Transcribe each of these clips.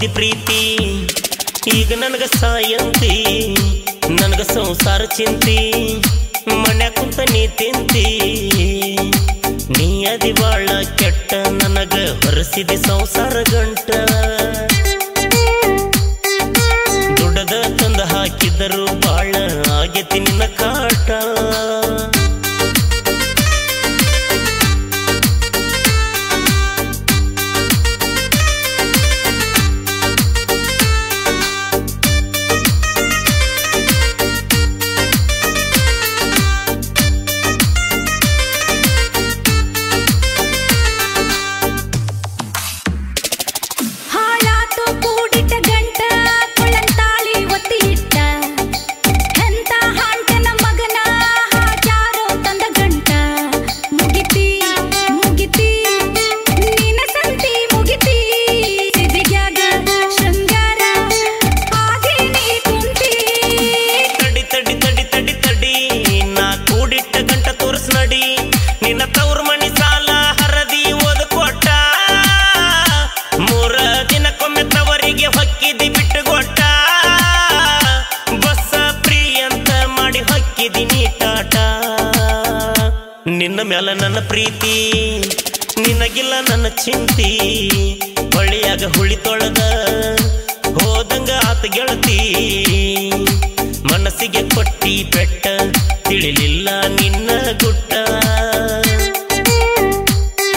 ತೋರಿಸಿದಿ ಪ್ರೀತಿ ಈಗ ನನಗ ಸಾಯಂತಿ ನನಗ ಸಂಸಾರ ಚಿಂತಿ ಮನ್ಯ ಕುಂತ ನೀ ತಿಂತಿ ನೀ ಅದಿ ಬಾಳ ಕೆಟ್ಟ ನನಗ ಹೊರಸಿದಿ ಸಂಸಾರ ಗಂಟ ದುಡದ ತಂದ ಹಾಕಿದರು ಬಾಳ ಆಗೈತಿ ನಿನ್ನ ಕಾಟ ಹಾಳಾತು ಕೂಡಿಟ್ಟ ಗಂಟ ಕುಳ್ಳಂತಾಳಿ ಒತ್ತಿ ಇಟ್ಟ ಎಂತ ಹಾಂಟನ ಮಗನ ಹಾಜಾರೋ ತಂದ ಗಂಟ ಮುಗಿತಿ ಮುಗಿತಿ ನಿನ ಸಂತಿ ಮುಗಿತಿ ಸಿದಿಗ್ಯಾಗ ಶೃಂಗಾರ ಹಾಗೆ ನೀ ಕುಂತಿ ತಡಿ ತಡಿ ತಡಿ ತಡಿ ತಡಿ ನಾ ಕೂಡಿಟ್ಟ ಗಂಟ ತೋರ್ಸ್ ನಡಿ ನಿನ್ನ ತವ್ರ ಮಣಿ ಸಾಲ ಹರದಿ ಓದ ಕೊಟ್ಟ ಮೂರ ದಿನಕ್ಕೊಮ್ಮೆ ತವರಿಗೆ ಹೊಕ್ಕಿದಿ ಬಿಟ್ಟು ಕೊಟ್ಟ ಬಸ್ಸ ಫ್ರೀ ಅಂತ ಮಾಡಿ ಹೊಕ್ಕಿದಿ ನೀ ಟಾಟ ನಿನ್ನ ಮ್ಯಾಲ ನನ್ನ ಪ್ರೀತಿ ನಿನಗಿಲ್ಲ ನನ್ನ ಚಿಂತಿ ಹೊಳಿಯಾಗ ಹುಳಿ ತೊಳೆದ ಹೋದಂಗ ಆತ ಗೆಳತಿ ಮನಸ್ಸಿಗೆ ಕೊಟ್ಟಿ ಪೆಟ್ಟ ತಿಳಿಲಿಲ್ಲ ನಿನ್ನ ಗುಟ್ಟ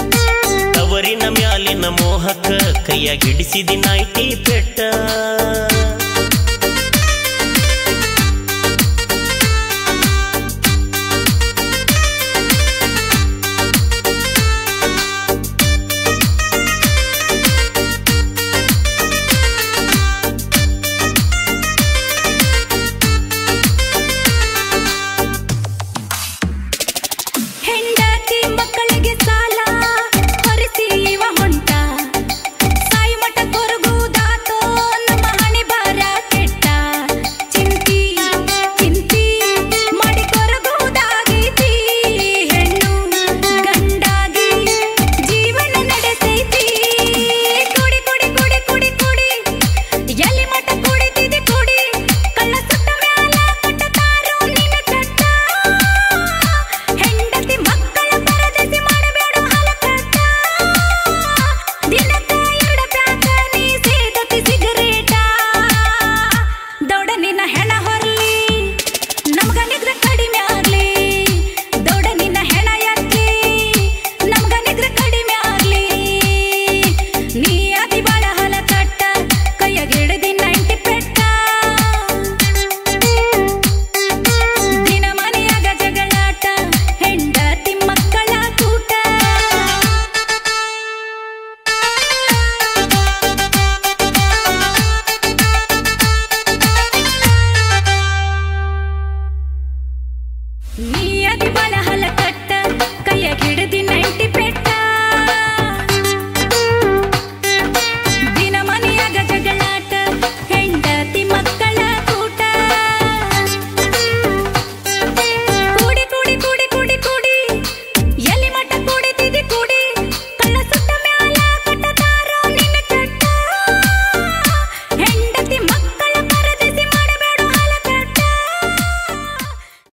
ತವರಿನ ಮ್ಯಾಲಿನ ಮೋಹಕ ಕೈಯಾಗಿಡಿಸಿದಿ ನಾಯ್ಟಿ ಪೆಟ್ಟ